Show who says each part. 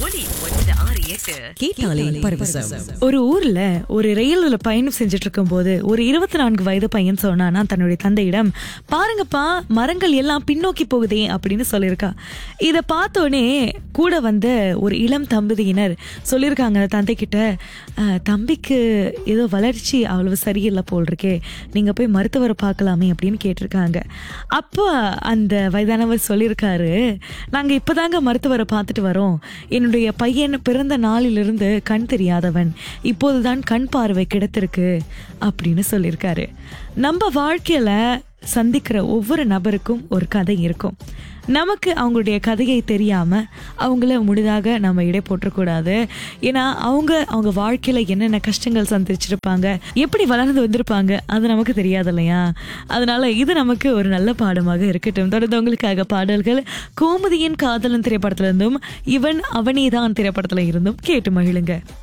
Speaker 1: ஒலி ஒன்பது ஆறு எட்டு
Speaker 2: கேட்டாலே பரவசம்
Speaker 3: ஒரு ஊர்ல ஒரு ரயில்ல பயணம் செஞ்சுட்டு இருக்கும்போது ஒரு இருபத்தி நான்கு வயது பையன் சொன்னானா தன்னுடைய தந்தையிடம் பாருங்கப்பா மரங்கள் எல்லாம் பின்னோக்கி போகுதே அப்படின்னு சொல்லியிருக்கா இத பார்த்தோன்னே கூட வந்த ஒரு இளம் தம்பதியினர் சொல்லியிருக்காங்க அந்த தந்தை கிட்ட "அஹ், தம்பிக்கு ஏதோ வளர்ச்சி அவ்வளவு சரியில்லை போல் இருக்கே நீங்க போய் மருத்துவரை பார்க்கலாமே அப்படின்னு கேட்டிருக்காங்க அப்போ அந்த வயதானவர் சொல்லியிருக்காரு நாங்க இப்பதாங்க மருத்துவரை பார்த்துட்டு வரோம் என்னுடைய பையன் பிறந்த நாளிலிருந்து கண் தெரியாதவன் இப்போதுதான் கண் பார்வை கிடைத்திருக்கு அப்படின்னு சொல்லியிருக்காரு நம்ம வாழ்க்கையில சந்திக்கிற ஒவ்வொரு நபருக்கும் ஒரு கதை இருக்கும் நமக்கு அவங்களுடைய கதையை தெரியாம அவங்கள முழுதாக நம்ம இடை போட்டக்கூடாது ஏன்னா அவங்க அவங்க வாழ்க்கையில என்னென்ன கஷ்டங்கள் சந்திச்சிருப்பாங்க எப்படி வளர்ந்து வந்திருப்பாங்க அது நமக்கு தெரியாது இல்லையா அதனால இது நமக்கு ஒரு நல்ல பாடமாக இருக்கட்டும் தொடர்ந்து உங்களுக்காக பாடல்கள் கோமதியின் காதலன் திரைப்படத்துல இருந்தும் இவன் அவனேதான் திரைப்படத்துல இருந்தும் கேட்டு மகிழுங்க